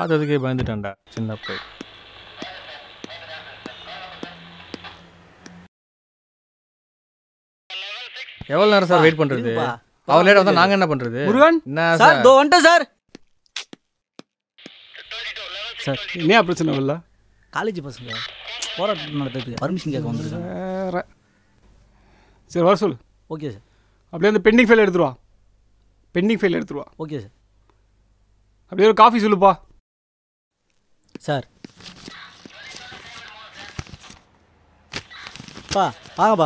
பார்த்ததுக்கே பயந்துட்டேன்டா சின்ன போய் எவ்வளோ நேரம் சார் வெயிட் பண்ணுறது இருப்பா. அவர் லேட் வந்தால் நாங்கள் என்ன பண்ணுறது முருகன் என்ன சார் சார் தோ வந்துட்டேன் சார் சார் என்ன பிரச்சனை இல்லை காலேஜ் பசங்க போராட்டம் நடத்துறதுக்கு பர்மிஷன் கேட்க வந்திருக்காங்க வேற சரி வர சொல்லு ஓகே சார் அப்படியே அந்த பெண்டிங் ஃபைல் எடுத்துருவா பெண்டிங் ஃபைல் எடுத்துருவா ஓகே சார் அப்படியே ஒரு காஃபி சொல்லுப்பா சார் பா வாங்கப்பா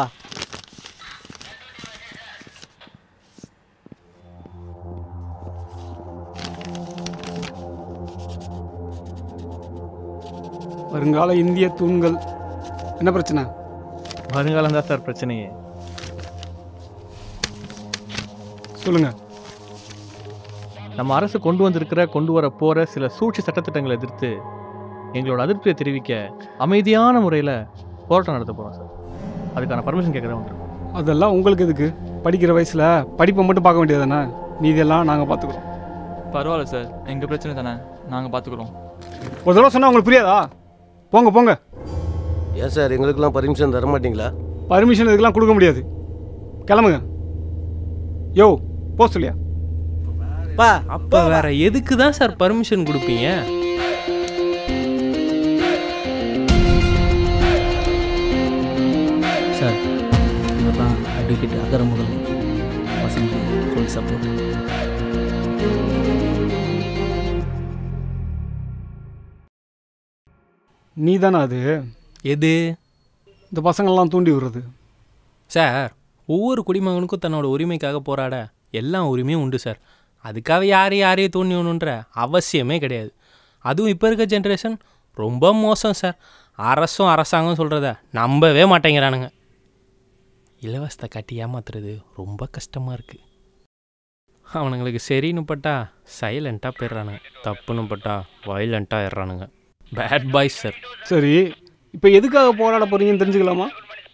வருங்கால இந்திய தூண்கள் என்ன பிரச்சனை வருங்காலம் தான் சார் பிரச்சனையே சொல்லுங்க நம்ம அரசு கொண்டு வந்திருக்கிற கொண்டு வர போகிற சில சூழ்ச்சி சட்டத்திட்டங்களை எதிர்த்து எங்களோட அதிருப்தியை தெரிவிக்க அமைதியான முறையில் போராட்டம் நடத்த போகிறோம் சார் அதுக்கான பர்மிஷன் கேட்க தான் வந்திருக்கோம் அதெல்லாம் உங்களுக்கு எதுக்கு படிக்கிற வயசில் படிப்பை மட்டும் பார்க்க வேண்டியதானே மீதியெல்லாம் நாங்கள் பார்த்துக்குறோம் பரவாயில்ல சார் எங்கள் பிரச்சனை தானே நாங்கள் பார்த்துக்குறோம் ஒரு தடவை சொன்னால் உங்களுக்கு புரியாதா போங்க போங்க ஏன் சார் எங்களுக்கெல்லாம் பர்மிஷன் தர மாட்டீங்களா பர்மிஷன் இதுக்கெல்லாம் கொடுக்க முடியாது கிளம்புங்க யோ போ சொல்லியா பா அப்போ வேற எதுக்கு தான் சார் பர்மிஷன் கொடுப்பீங்க சார் இவர் தான் அட்வொகேட் அகர முதல் பசங்க ஃபுல் சப்போர்ட் நீ தானே அது எது இந்த பசங்கள்லாம் தூண்டி விடுறது சார் ஒவ்வொரு குடிமகனுக்கும் தன்னோட உரிமைக்காக போராட எல்லா உரிமையும் உண்டு சார் அதுக்காக யாரையும் யாரையும் தூண்டியணுன்ற அவசியமே கிடையாது அதுவும் இப்போ இருக்க ஜென்ரேஷன் ரொம்ப மோசம் சார் அரசும் அரசாங்கம் சொல்கிறத நம்பவே மாட்டேங்கிறானுங்க இலவசத்தை காட்டி ஏமாத்துறது ரொம்ப கஷ்டமாக இருக்குது அவனுங்களுக்கு சரின்னு பட்டா சைலண்ட்டாக போயிடுறானுங்க தப்புன்னு பட்டா வயலண்ட்டாக ஆயிடுறானுங்க பேட் பாய்ஸ் சார் சரி இப்போ எதுக்காக போராட போறீங்கன்னு தெரிஞ்சுக்கலாமா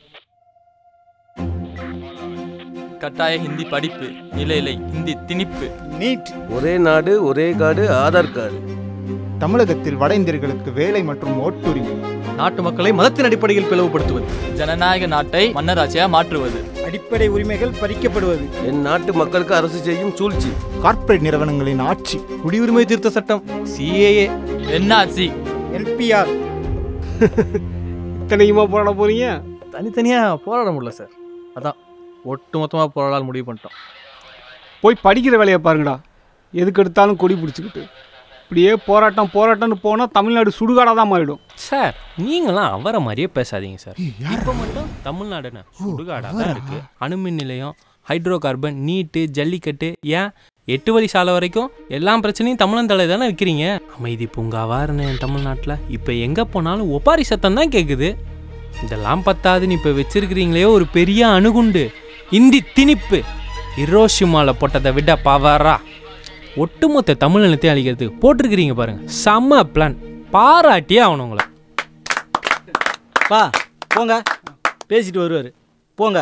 கட்டாய ஹிந்தி படிப்பு இல்லை இல்லை ஹிந்தி திணிப்பு நீட் ஒரே நாடு ஒரே காடு ஆதார் கார்டு தமிழகத்தில் வட இந்தியர்களுக்கு வேலை மற்றும் ஓட்டுரிமை நாட்டு மக்களை மதத்தின் அடிப்படையில் பிளவுபடுத்துவது ஜனநாயக நாட்டை மன்னராட்சியாக மாற்றுவது அடிப்படை உரிமைகள் பறிக்கப்படுவது என் நாட்டு மக்களுக்கு அரசு செய்யும் சூழ்ச்சி கார்ப்பரேட் நிறுவனங்களின் ஆட்சி குடியுரிமை திருத்த சட்டம் சிஏஏ என்ஆர்சி என்பிஆர் இத்தனைக்குமா போராட போறீங்க தனித்தனியாக போராட முடியல சார் அதான் ஒட்டு மொத்தமாக போராடால் முடிவு பண்ணிட்டோம் போய் படிக்கிற வேலையை பாருங்கடா எதுக்கு எடுத்தாலும் கொடி பிடிச்சிக்கிட்டு இப்படியே போராட்டம் போராட்டம்னு போனால் தமிழ்நாடு சுடுகாடாக தான் மாறிடும் சார் நீங்களாம் அவரை மாதிரியே பேசாதீங்க சார் இப்போ மட்டும் தமிழ்நாடுன்னு சுடுகாடாக தான் இருக்கு அணுமின் நிலையம் ஹைட்ரோ கார்பன் நீட்டு ஜல்லிக்கட்டு ஏன் எட்டு வழி சாலை வரைக்கும் எல்லா பிரச்சனையும் தமிழந்தலை தானே வைக்கிறீங்க அமைதி பூங்காவா இருந்தேன் தமிழ்நாட்டில் இப்போ எங்கே போனாலும் ஒப்பாரி சத்தம் தான் கேட்குது இதெல்லாம் பத்தாதுன்னு இப்போ வச்சிருக்கிறீங்களே ஒரு பெரிய அணுகுண்டு இந்தி திணிப்பு ஹிரோஷிமாவில் போட்டதை விட பவரா ஒட்டுமொத்த தமிழ் நிலத்தையும் அழிக்கிறதுக்கு போட்டிருக்கிறீங்க பாருங்க செம்ம பிளான் பாராட்டியே ஆகணும் உங்களை பா போங்க பேசிட்டு வருவார் போங்க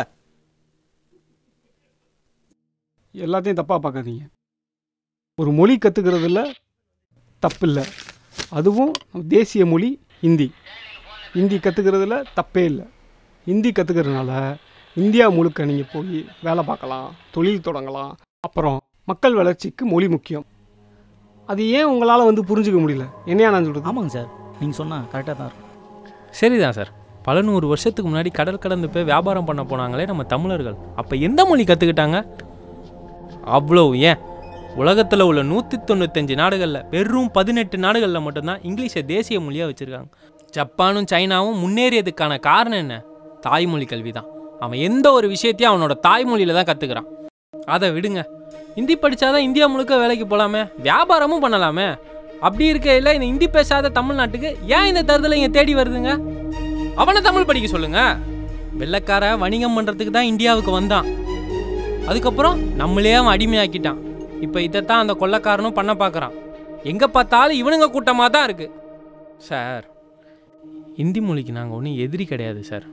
எல்லாத்தையும் தப்பாக பார்க்காதீங்க ஒரு மொழி கற்றுக்கிறதுல தப்பு இல்லை அதுவும் நம்ம தேசிய மொழி ஹிந்தி ஹிந்தி கற்றுக்கிறதுல தப்பே இல்லை ஹிந்தி கற்றுக்கிறதுனால இந்தியா முழுக்க நீங்கள் போய் வேலை பார்க்கலாம் தொழில் தொடங்கலாம் அப்புறம் மக்கள் வளர்ச்சிக்கு மொழி முக்கியம் அது ஏன் உங்களால் வந்து புரிஞ்சுக்க முடியல என்னையா நான் சொல்கிறது ஆமாங்க சார் நீங்கள் சொன்னால் கரெக்டாக தான் இருக்கும் சரிதான் சார் பல நூறு வருஷத்துக்கு முன்னாடி கடல் கடந்து போய் வியாபாரம் பண்ண போனாங்களே நம்ம தமிழர்கள் அப்போ எந்த மொழி கற்றுக்கிட்டாங்க அவ்வளோ ஏன் உலகத்தில் உள்ள நூற்றி தொண்ணூத்தஞ்சு நாடுகளில் வெறும் பதினெட்டு நாடுகளில் மட்டும்தான் இங்கிலீஷை தேசிய மொழியாக வச்சுருக்காங்க ஜப்பானும் சைனாவும் முன்னேறியதுக்கான காரணம் என்ன தாய்மொழி கல்வி தான் அவன் எந்த ஒரு விஷயத்தையும் அவனோட தாய்மொழியில் தான் கற்றுக்கிறான் அதை விடுங்க ஹிந்தி படித்தாதான் இந்தியா முழுக்க வேலைக்கு போகலாமே வியாபாரமும் பண்ணலாமே அப்படி இருக்கையில் இந்த ஹிந்தி பேசாத தமிழ்நாட்டுக்கு ஏன் இந்த தருதலை இங்கே தேடி வருதுங்க அவனை தமிழ் படிக்க சொல்லுங்க வெள்ளைக்கார வணிகம் பண்ணுறதுக்கு தான் இந்தியாவுக்கு வந்தான் அதுக்கப்புறம் நம்மளே அவன் அடிமையாக்கிட்டான் இப்போ இதைத்தான் அந்த கொள்ளைக்காரனும் பண்ண பார்க்குறான் எங்கே பார்த்தாலும் இவனுங்க கூட்டமாக தான் இருக்கு சார் ஹிந்தி மொழிக்கு நாங்கள் ஒன்றும் எதிரி கிடையாது சார்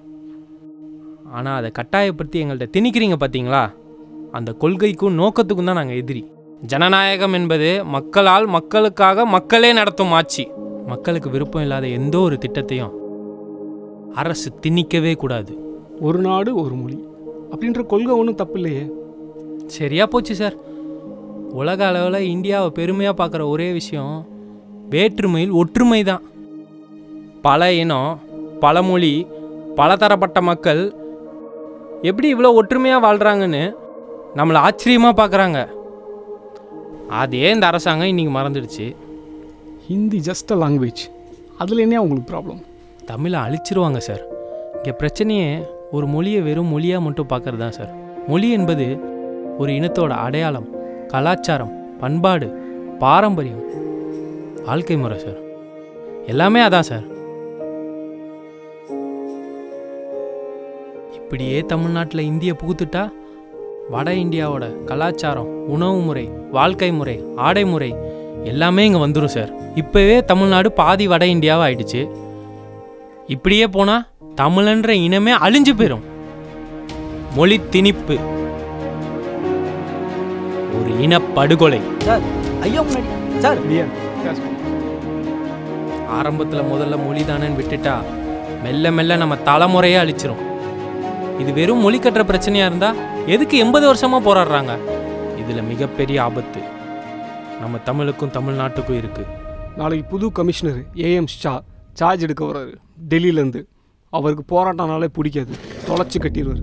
ஆனால் அதை கட்டாயப்படுத்தி எங்கள்கிட்ட திணிக்கிறீங்க பார்த்தீங்களா அந்த கொள்கைக்கும் நோக்கத்துக்கும் தான் நாங்கள் எதிரி ஜனநாயகம் என்பது மக்களால் மக்களுக்காக மக்களே நடத்தும் ஆட்சி மக்களுக்கு விருப்பம் இல்லாத எந்த ஒரு திட்டத்தையும் அரசு திணிக்கவே கூடாது ஒரு நாடு ஒரு மொழி அப்படின்ற கொள்கை ஒன்றும் தப்பு இல்லையே சரியா போச்சு சார் உலக அளவில் இந்தியாவை பெருமையாக பார்க்குற ஒரே விஷயம் வேற்றுமையில் ஒற்றுமை தான் பல இனம் பல மொழி பலதரப்பட்ட மக்கள் எப்படி இவ்வளோ ஒற்றுமையாக வாழ்கிறாங்கன்னு நம்மளை ஆச்சரியமாக பார்க்குறாங்க அதே இந்த அரசாங்கம் இன்றைக்கி மறந்துடுச்சு ஹிந்தி ஜஸ்ட் அ லாங்குவேஜ் அதில் என்ன உங்களுக்கு ப்ராப்ளம் தமிழை அழிச்சிருவாங்க சார் இங்கே பிரச்சனையே ஒரு மொழியை வெறும் மொழியாக மட்டும் பார்க்கறது தான் சார் மொழி என்பது ஒரு இனத்தோட அடையாளம் கலாச்சாரம் பண்பாடு பாரம்பரியம் வாழ்க்கை முறை சார் எல்லாமே அதான் சார் இப்படியே தமிழ்நாட்டில் இந்திய புகுத்துட்டா வட இந்தியாவோட கலாச்சாரம் உணவு முறை வாழ்க்கை முறை ஆடை முறை எல்லாமே இங்கே வந்துடும் சார் இப்போவே தமிழ்நாடு பாதி வட இந்தியாவாக ஆயிடுச்சு இப்படியே போனால் தமிழன்ற இனமே அழிஞ்சு போயிடும் மொழி திணிப்பு ஒரு இனப்படுகொலை சார் ஐயா முன்னாடி சார் இல்லையா Yes. ஆரம்பத்தில் முதல்ல மொழி தானேன்னு விட்டுட்டா மெல்ல மெல்ல நம்ம தலைமுறையே அழிச்சிரும் இது வெறும் மொழி கட்டுற பிரச்சனையாக இருந்தால் எதுக்கு எண்பது வருஷமாக போராடுறாங்க இதில் மிகப்பெரிய ஆபத்து நம்ம தமிழுக்கும் தமிழ்நாட்டுக்கும் இருக்குது நாளைக்கு புது கமிஷனர் ஏஎம் ஷா சார்ஜ் எடுக்க வர்றாரு டெல்லியிலேருந்து அவருக்கு போராட்டம்னாலே பிடிக்காது தொலைச்சி கட்டிடுவார்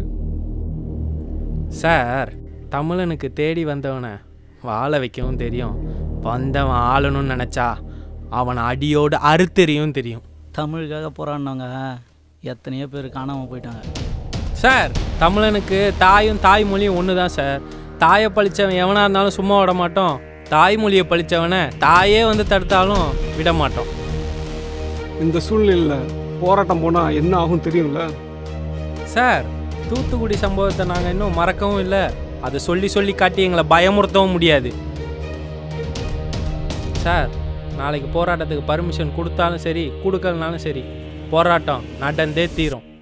சார் தமிழனுக்கு தேடி வந்தவனை வாழ வைக்கவும் தெரியும் வந்தவன் ஆளணும்னு நினச்சா அவனை அடியோடு அறுத்தெறியும் தெரியும் தமிழுக்காக போராடினவங்க எத்தனையோ பேர் காணாமல் போயிட்டாங்க சார் தமிழனுக்கு தாயும் தாய்மொழியும் ஒன்று தான் சார் தாயை பழிச்சவன் எவனாக இருந்தாலும் சும்மா விட மாட்டோம் தாய்மொழியை பழிச்சவனை தாயே வந்து தடுத்தாலும் விட மாட்டோம் இந்த சூழ்நிலையில் போராட்டம் போனால் என்ன ஆகும் தெரியும்ல சார் தூத்துக்குடி சம்பவத்தை நாங்கள் இன்னும் மறக்கவும் இல்லை அதை சொல்லி சொல்லி காட்டி எங்களை பயமுறுத்தவும் முடியாது சார் நாளைக்கு போராட்டத்துக்கு பர்மிஷன் கொடுத்தாலும் சரி கொடுக்கலனாலும் சரி போராட்டம் நடந்தே தீரும்